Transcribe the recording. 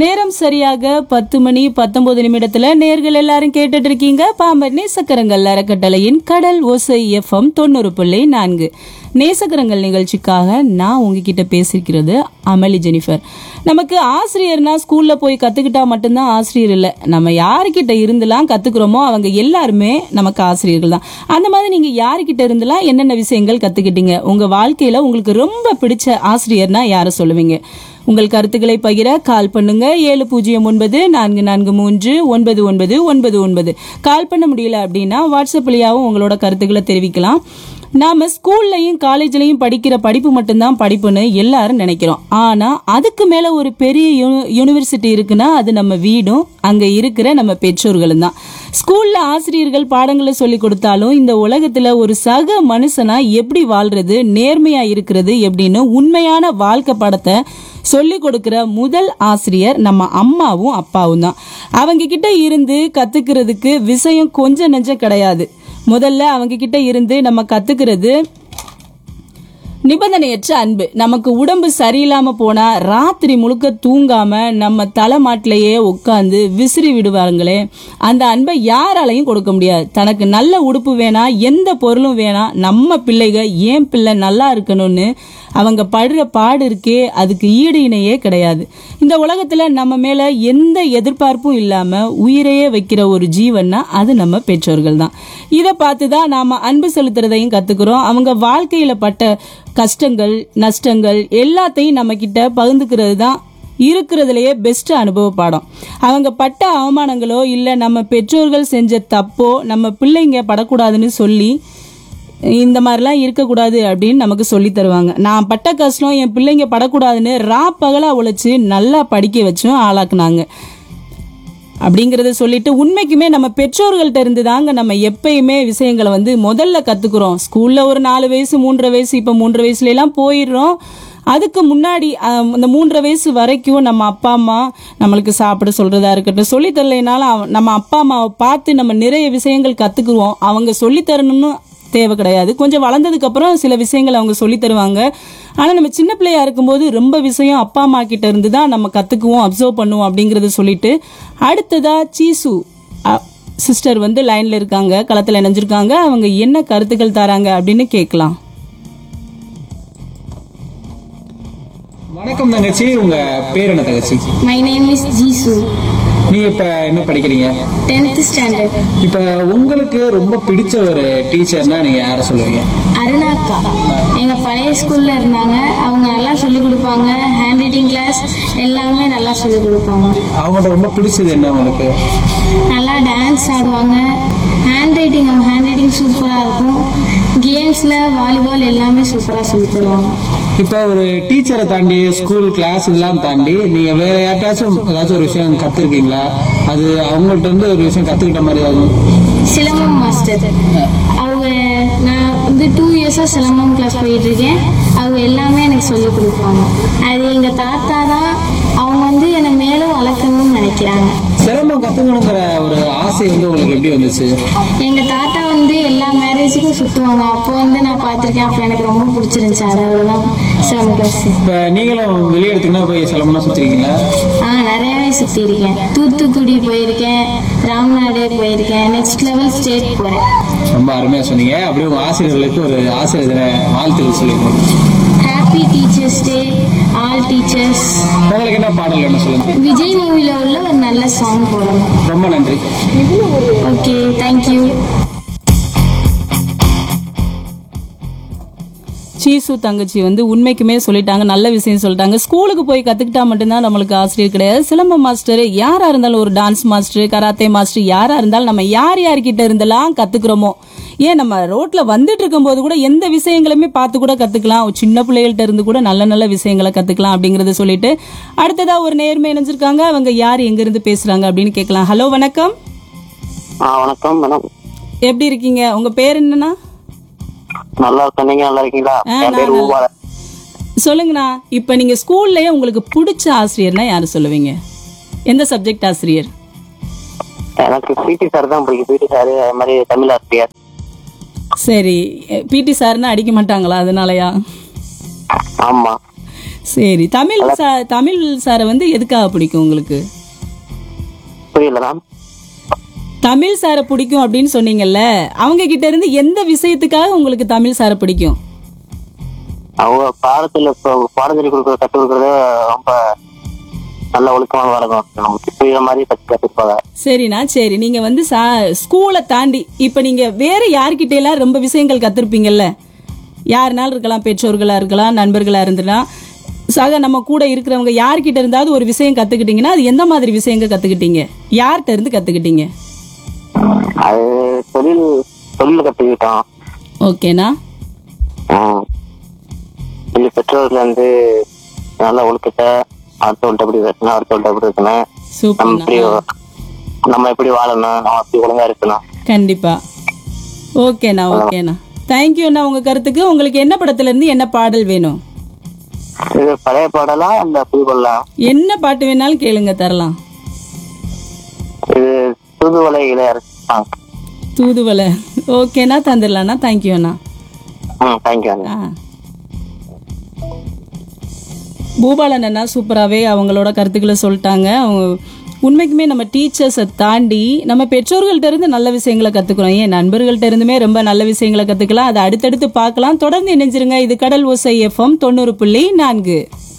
நேரம் சரியாக பத்து மணி பத்தொன்பது நிமிடத்துல நேர்கள் எல்லாரும் கேட்டுட்டு இருக்கீங்க பாம்பன் நேசக்கரங்கள் அறக்கட்டளையின் கடல் ஓசை எஃப்எம் தொண்ணூறு புள்ளி நான்கு நேசக்கரங்கள் நிகழ்ச்சிக்காக நான் உங்ககிட்ட பேசியிருக்கிறது அமளி ஜெனிஃபர் நமக்கு ஆசிரியர்னா ஸ்கூல்ல போய் கத்துக்கிட்டா மட்டும்தான் ஆசிரியர் இல்லை நம்ம யாருக்கிட்ட இருந்துலாம் கத்துக்கிறோமோ அவங்க எல்லாருமே நமக்கு ஆசிரியர்கள் தான் அந்த மாதிரி நீங்க யாருக்கிட்ட இருந்துலாம் என்னென்ன விஷயங்கள் கத்துக்கிட்டீங்க உங்க வாழ்க்கையில உங்களுக்கு ரொம்ப பிடிச்ச ஆசிரியர்னா யாரை சொல்லுவீங்க உங்கள் கருத்துக்களை பகிர கால் பண்ணுங்க ஏழு பூஜ்ஜியம் ஒன்பது நான்கு நான்கு மூன்று ஒன்பது ஒன்பது ஒன்பது ஒன்பது கால் பண்ண முடியல அப்படின்னா வாட்ஸ்அப் வழியாகவும் உங்களோட கருத்துக்களை தெரிவிக்கலாம் நாம ஸ்கூல்லையும் காலேஜ்லயும் படிக்கிற படிப்பு மட்டும்தான் படிப்புன்னு எல்லாரும் நினைக்கிறோம் ஆனா அதுக்கு மேல ஒரு பெரிய யூ- யூனிவர்சிட்டி இருக்குன்னா அது நம்ம வீடும் அங்க இருக்கிற நம்ம பெற்றோர்களும் தான் ஸ்கூல்ல ஆசிரியர்கள் பாடங்களை சொல்லி கொடுத்தாலும் இந்த உலகத்துல ஒரு சக மனுஷனா எப்படி வாழ்றது நேர்மையா இருக்கிறது எப்படின்னு உண்மையான வாழ்க்கை படத்தை சொல்லி கொடுக்கிற முதல் ஆசிரியர் நம்ம அம்மாவும் அப்பாவும் தான் அவங்க கிட்ட இருந்து கத்துக்கிறதுக்கு விஷயம் கொஞ்சம் நெஞ்சம் கிடையாது முதல்ல அவங்க கிட்ட இருந்து நம்ம கத்துக்கிறது நிபந்தனையற்ற அன்பு நமக்கு உடம்பு சரியில்லாம போனா ராத்திரி முழுக்க தூங்காம நம்ம தலைமாட்டிலேயே உட்காந்து விசிறி விடுவாங்களே அந்த அன்பை யாராலையும் கொடுக்க முடியாது தனக்கு நல்ல உடுப்பு வேணா எந்த பொருளும் வேணா நம்ம பிள்ளைக ஏன் பிள்ளை நல்லா இருக்கணும்னு அவங்க படுற பாடு இருக்கே அதுக்கு ஈடு இணையே கிடையாது இந்த உலகத்துல நம்ம மேல எந்த எதிர்பார்ப்பும் இல்லாம உயிரையே வைக்கிற ஒரு ஜீவன்னா அது நம்ம பெற்றோர்கள் தான் இதை பார்த்து தான் நாம அன்பு செலுத்துறதையும் கத்துக்கிறோம் அவங்க வாழ்க்கையில பட்ட கஷ்டங்கள் நஷ்டங்கள் எல்லாத்தையும் நம்ம கிட்ட பகிர்ந்துக்கிறது தான் இருக்கிறதுலயே பெஸ்ட் அனுபவ பாடம் அவங்க பட்ட அவமானங்களோ இல்லை நம்ம பெற்றோர்கள் செஞ்ச தப்போ நம்ம பிள்ளைங்க படக்கூடாதுன்னு சொல்லி இந்த மாதிரிலாம் இருக்கக்கூடாது அப்படின்னு நமக்கு சொல்லி தருவாங்க நான் பட்ட கஷ்டம் என் பிள்ளைங்க படக்கூடாதுன்னு ரா பகலா உழைச்சு நல்லா படிக்க வச்சும் ஆளாக்குனாங்க அப்படிங்கறத சொல்லிட்டு உண்மைக்குமே நம்ம பெற்றோர்கள்ட்ட இருந்து தாங்க நம்ம எப்பயுமே விஷயங்களை வந்து முதல்ல கத்துக்கிறோம் ஸ்கூல்ல ஒரு நாலு வயசு மூன்றரை வயசு இப்ப மூன்றரை வயசுல எல்லாம் போயிடுறோம் அதுக்கு முன்னாடி ஆஹ், இந்த மூன்றரை வயசு வரைக்கும் நம்ம அப்பா அம்மா நம்மளுக்கு சாப்பிட சொல்றதா இருக்கட்டும் சொல்லி தரலைனாலும் அவ- நம்ம அப்பா அம்மாவை பார்த்து நம்ம நிறைய விஷயங்கள் கத்துக்குவோம் அவங்க சொல்லி தரணும்னு தேவை கிடையாது கொஞ்சம் வளர்ந்ததுக்கு அப்புறம் சில விஷயங்கள் அவங்க சொல்லி தருவாங்க ஆனா நம்ம சின்ன பிள்ளையா இருக்கும்போது ரொம்ப விஷயம் அப்பா அம்மா கிட்ட இருந்து தான் நம்ம கத்துக்குவோம் அப்சர்வ் பண்ணுவோம் அப்படிங்கறத சொல்லிட்டு அடுத்ததா சீசு சிஸ்டர் வந்து லைன்ல இருக்காங்க களத்துல இணைஞ்சிருக்காங்க அவங்க என்ன கருத்துக்கள் தராங்க அப்படின்னு கேட்கலாம் வணக்கம் தங்கச்சி உங்க பேர் என்ன தங்கச்சி My name is Jisoo, நீங்க இப்ப என்ன படிக்கிறீங்க 10th standard. இப்ப உங்களுக்கு ரொம்ப பிடிச்ச ஒரு டீச்சர்னா நீங்க யார சொல்லுவீங்க அருணாக்கா எங்க பழைய ஸ்கூல்ல இருந்தாங்க அவங்க நல்லா சொல்லி கொடுப்பாங்க ஹேண்ட் ரைட்டிங் கிளாஸ் எல்லாமே நல்லா சொல்லி கொடுப்பாங்க அவங்கள்ட்ட ரொம்ப பிடிச்சது என்ன உங்களுக்கு நல்லா டான்ஸ் ஆடுவாங்க ஹேண்ட் ரைட்டிங் அவங்க ஹேண்ட் ரைட்டிங் சூப்பரா இருக்கும் கேம்ஸ்ல வாலிபால் எல்லாமே சூப்பரா சொல்லி தருவாங்க இப்ப ஒரு டீச்சரை தாண்டி ஸ்கூல் கிளாஸ் இதெல்லாம் தாண்டி நீங்க வேற யார்ட்டாச்சும் ஏதாச்சும் ஒரு விஷயம் கத்துருக்கீங்களா அது அவங்கள்ட்ட இருந்து ஒரு விஷயம் கத்துக்கிட்ட மாதிரி ஆகும் சிலம்பம் மாஸ்டர் அவங்க நான் வந்து டூ இயர்ஸாக சிலம்பம் கிளாஸ் போயிட்டு இருக்கேன் அவங்க எல்லாமே எனக்கு சொல்லி கொடுப்பாங்க அது எங்கள் தாத்தா தான் அவங்க வந்து என்னை மேலும் வளர்க்கணும்னு நினைக்கிறாங்க சிலம்பம் கத்துக்கணுங்கிற ஒரு ஆசை வந்து உங்களுக்கு எப்படி வந்துச்சு எங்கள் தாத்தா வந்து எல்லா மேரேஜுக்கும் சுற்றுவாங்க அப்போ வந்து நான் பார்த்துருக்கேன் அப்போ எனக்கு ரொம்ப பிடிச்சிருந்துச்சு அதனால தான் சிலம்பம் கிளாஸ் இப்ப நீங்களும் வெளியிடத்துக்குன்னா போய் சிலம்பம்லாம் சுத்திருக்கீங்களா ஆ நிறையவே சுற்றி இருக்கேன் தூத்துக்குடி போயிருக்கேன் ராம்நாடு போயிருக்கேன் நெக்ஸ்ட் லெவல் ஸ்டேட் போகிறேன் ரொம்ப அருமையா சொன்னீங்க அப்படியே உங்க ஆசிரியர்களுக்கு ஒரு ஆசிரியர் தின வாழ்த்துக்கள் சொல்லிடுறோம் happy teachers day all teachers உங்களுக்கு என்ன பாடல் என்ன சொல்லுங்க விஜய் மூவில உள்ள ஒரு நல்ல சாங் போடணும் ரொம்ப நன்றி ஓகே தேங்க்யூ சீசு தங்கச்சி வந்து உண்மைக்குமே சொல்லிட்டாங்க நல்ல விஷயம் சொல்லிட்டாங்க ஸ்கூலுக்கு போய் கத்துக்கிட்டா மட்டும்தான் நம்மளுக்கு ஆசிரியர் கிடையாது சிலம்ப மாஸ்டர் யாரா இருந்தாலும் ஒரு டான்ஸ் மாஸ்டர் கராத்தே மாஸ்டர் யாரா இருந்தாலும் நம்ம யார் யார்கிட்ட இருந்தெல்லாம் கத்துக்கிறோமோ ஏன் நம்ம ரோட்ல வந்துட்டு இருக்கும்போது கூட எந்த விஷயங்களுமே பார்த்து கூட கத்துக்கலாம் ஒரு சின்ன பிள்ளைகள்ட்ட இருந்து கூட நல்ல நல்ல விஷயங்களை கத்துக்கலாம் அப்படிங்கறத சொல்லிட்டு அடுத்ததா ஒரு நேர்மை இணைஞ்சிருக்காங்க அவங்க யார் எங்க இருந்து பேசுறாங்க அப்படின்னு கேட்கலாம் ஹலோ வணக்கம் ஆ வணக்கம் மேடம் எப்படி இருக்கீங்க உங்க பேர் என்னன்னா நல்லா இருக்கேன் நீங்க நல்லா இருக்கீங்களா ஆ, என் பேர் நான் ஊபால சொல்லுங்கண்ணா இப்போ நீங்க ஸ்கூல்லயே உங்களுக்கு பிடிச்ச ஆசிரியர்னா யாரு சொல்லுவீங்க எந்த சப்ஜெக்ட் ஆசிரியர் எனக்கு பிடி சார் தான் பிடிக்கும் பிடி சார் அது மாதிரி தமிழ் ஆசிரியர் சரி பிடி சார்னா அடிக்க மாட்டாங்களா அதனாலயா ஆமா சரி தமிழ் சா தமிழ் சாரை வந்து எதுக்காக பிடிக்கும் உங்களுக்கு புரியல மேம் தமிழ் சாரை பிடிக்கும் அப்படின்னு சொன்னீங்கல்ல அவங்க கிட்ட இருந்து எந்த விஷயத்துக்காக உங்களுக்கு தமிழ் சாரை பிடிக்கும் அவங்க பாடத்துல இப்போ பாடம் சொல்லி கொடுக்குற கற்றுக் கொடுக்குறது ரொம்ப நல்ல ஒழுக்கமான வழக்கம் நமக்கு புரியுற மாதிரி கற்று கற்றுருப்பாங்க சரிண்ணா சரி நீங்க வந்து சா ஸ்கூலை தாண்டி இப்ப நீங்க வேற யார்கிட்ட எல்லாம் ரொம்ப விஷயங்கள் கத்திருப்பீங்கல்ல யாருனாலும் இருக்கலாம் பெற்றோர்களா இருக்கலாம் நண்பர்களா இருந்தலாம் சக நம்ம கூட இருக்கிறவங்க யார்கிட்ட இருந்தாவது ஒரு விஷயம் கத்துக்கிட்டீங்கன்னா அது எந்த மாதிரி விஷயங்கள் கத்துக்கிட்டீங்க யார்கிட்ட இருந்து கத்துக்கிட்டீங்க அது தொழில் தொழில் கற்றுக்கிட்டோம் ஓகேண்ணா இல்லை பெற்றோர்கள் வந்து நல்ல ஒழுக்கத்தை அடுத்தவள்கிட்ட எப்படி இருக்கணும் அடுத்தவள்கிட்ட எப்படி இருக்கணும் நம்ம எப்படி சூப்பர்ண்ணா நம்ம எப்படி வாழணும் நம்ம எப்படி ஒழுங்கா இருக்கணும் கண்டிப்பா ஓகேண்ணா ஓகேண்ணா தேங்க்யூண்ணா உங்க கருத்துக்கு உங்களுக்கு என்ன படத்துல இருந்து என்ன பாடல் வேணும் இது பழைய பாடலா இல்ல புது பாடலா என்ன பாட்டு வேணாலும் கேளுங்க தரலாம் இது தூதுவளை இளையரசு சாங் தூதுவளை ஓகேண்ணா தந்துடலாண்ணா தேங்க்யூண்ணா ம் தேங்க்யூ ஆ பூபாலன் அண்ணா சூப்பராகவே அவங்களோட கருத்துக்களை சொல்லிட்டாங்க அவங்க உண்மைக்குமே நம்ம டீச்சர்ஸை தாண்டி நம்ம பெற்றோர்கள்ட்ட இருந்து நல்ல விஷயங்களை கற்றுக்குறோம் ஏன் நண்பர்கள்ட்ட இருந்துமே ரொம்ப நல்ல விஷயங்களை கற்றுக்கலாம் அதை அடுத்தடுத்து பார்க்கலாம் தொடர்ந்து இணைஞ்சிருங்க இது கடல் ஓசை எஃப்எம் தொண்ணூறு புள்ளி நான்கு